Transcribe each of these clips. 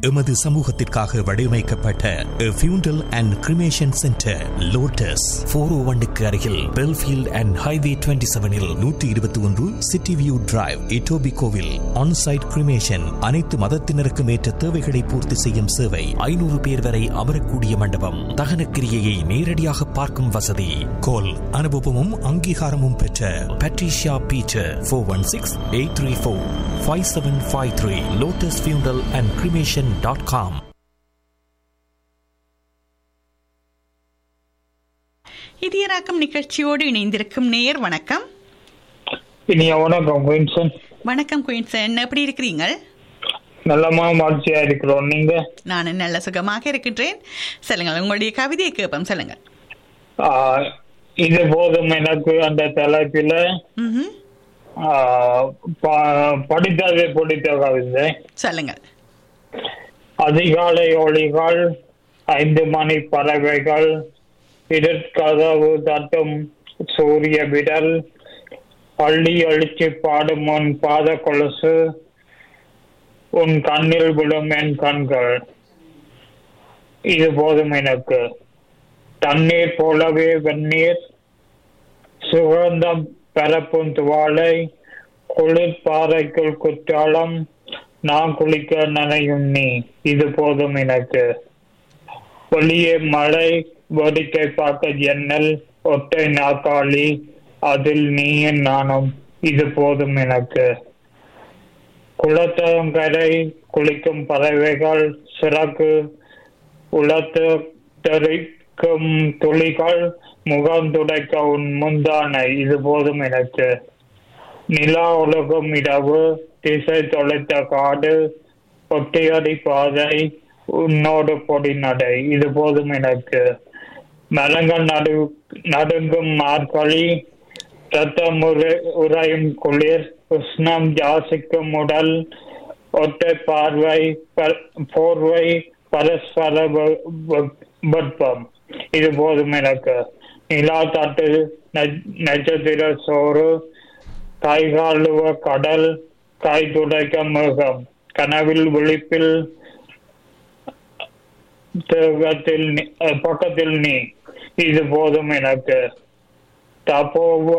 எமது சமூகத்திற்காக வடிவமைக்கப்பட்ட funeral and cremation centre lotus four o ஒன்னுக்கு அருகில் பெல்ஃபீல்ட் அண்ட் ஹைவே டுவெண்ட்டி செவனில் நூற்றி இருபத்தி ஒன்று சிட்டி வியூ டிரைவ் இட்டோபி கோவில் ஆன்சைட் கிரிமேஷன் அனைத்து மதத்தினருக்கும் ஏற்ற தேவைகளை பூர்த்தி செய்யும் சேவை ஐநூறு பேர் வரை அமரக்கூடிய மண்டபம் தகன கிரியையை நேரடியாக பார்க்கும் வசதி கோல் அனுபவமும் அங்கீகாரமும் பெற்ற Patricia Beecher four one six eight three four five seven five three lotus funeral and cremation dot com இதயராக்கம் நிகழ்ச்சியோடு இணைந்திருக்கும் நேயர் வணக்கம் இனிய வணக்கம் குயின்சன் வணக்கம் குயின்சன் எப்படி இருக்கிறீங்க நல்லமா மகிழ்ச்சியா இருக்கிறோம் நீங்க நான் நல்ல சுகமாக இருக்கின்றேன் சொல்லுங்கள் உங்களுடைய கவிதையை கேட்போம் சொல்லுங்கள் ஆஹ், இது போதும் எனக்கு அந்த தலைப்பில ம்ஹும். ஆஹ், ப- படித்ததை பிடித்த கவிதை சொல்லுங்கள் அதிகாலை ஒளிகள் ஐந்து மணி பறவைகள் இடற்கதவு தட்டும் சூரிய விடல் பள்ளி அழிச்சு பாடும் உன் பாத கொலுசு உன் கண்ணில் விழும் என் கண்கள் இது போதும் எனக்கு தண்ணீர் போலவே வெந்நீர் சுகந்தம் பரப்பும் துவாலை குளிர் பாறைக்குள் குற்றாலம் நான் குளிக்க நனையும் நீ இது போதும் எனக்கு வெளியே மழை வேடிக்கை பார்க்க ஜன்னல் ஒற்றை நாற்காலி அதில் நீயும் நானும் இது போதும் எனக்கு குளத்தங்கரை குளிக்கும் பறவைகள் சிறகு உலத்து தெரிக்கும் துளிகள் முகம் துடைக்க உன் முந்தானை இது போதும் எனக்கு நிலா உலகம் இரவு திசை தொலைத்த காடு ஒட்டியடி பாதை உன்னோடு பொடி நடை இது போதும் எனக்கு மரங்கள் நடு நடுங்கும் மார்கழி ரத்தம் உரை- உறையும் குளிர் உஷ்ணம் ஜாசிக்கும் உடல் ஒற்றை பார்வை ப- போர்வை பரஸ்பர வ- வ- வெப்பம் இது போதும் எனக்கு நிலா தட்டு நட்ச- நட்சத்திர சோறு கை காலுவ கடல் கை துடைக்க மிருகம் கனவில் விழிப்பில் தேகத்தில் நீ- அஹ், பக்கத்தில் நீ இது போதும் எனக்கு தபோவ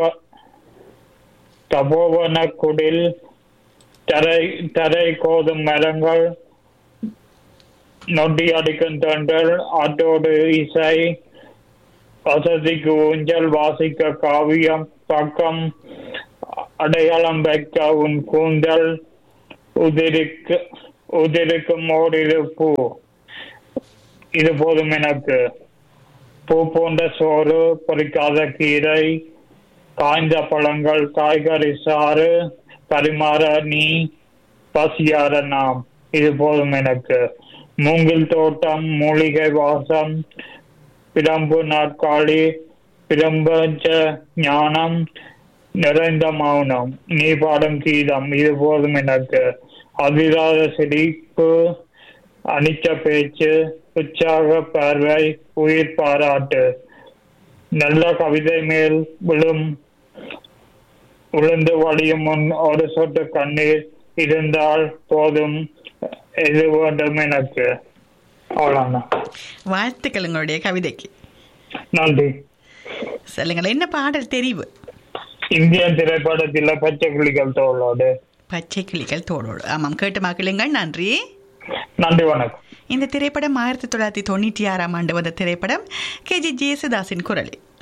தபோவன குடில் தரை தரை கோதும் மரங்கள் நொட்டி அடிக்கும் தண்டல் அதோடு இசை வசதிக்கு ஊஞ்சல் வாசிக்க காவியம் பக்கம் அடையாளம் வைக்க உன் கூந்தல் உதிரிக்கு உதிரிக்கும் ஓரிரு பூ இது போதும் எனக்கு பூ போன்ற சோறு பொறிக்காத கீரை காய்ந்த பழங்கள் காய்கறி சாறு பரிமாற நீ பசியார நாம் இது போதும் எனக்கு மூங்கில் தோட்டம் மூலிகை வாசம் பிரம்பு நாற்காலி பிரம்பஞ்ச ஞானம் நிறைந்த மௌனம் நீ பாடும் கீதம் இது போதும் எனக்கு அதிராத சிரிப்பு அனிச்ச பேச்சு உற்சாக பார்வை உயிர் பாராட்டு நல்ல கவிதை மேல் விழும் விழுந்து வழியும் முன் ஒரு சொட்டு கண்ணீர் இருந்தால் போதும் எது வேண்டும் எனக்கு அவ்வளோதான் வாழ்த்துக்கள் உங்களுடைய கவிதைக்கு நன்றி சொல்லுங்கள் என்ன பாடல் தெரிவு இந்திய திரைப்படத்தில் பச்சை கிளிகள் தோளோடு பச்சை கிளிகள் தோடோடு ஆமாம் கேட்டு மகிழுங்கள் நன்றி நன்றி வணக்கம் இந்த திரைப்படம் ஆயிரத்தி தொள்ளாயிரத்தி தொண்ணூற்றி ஆறாம் ஆண்டு வந்த திரைப்படம் கே ஜி ஜேசுதாஸின் குரலில்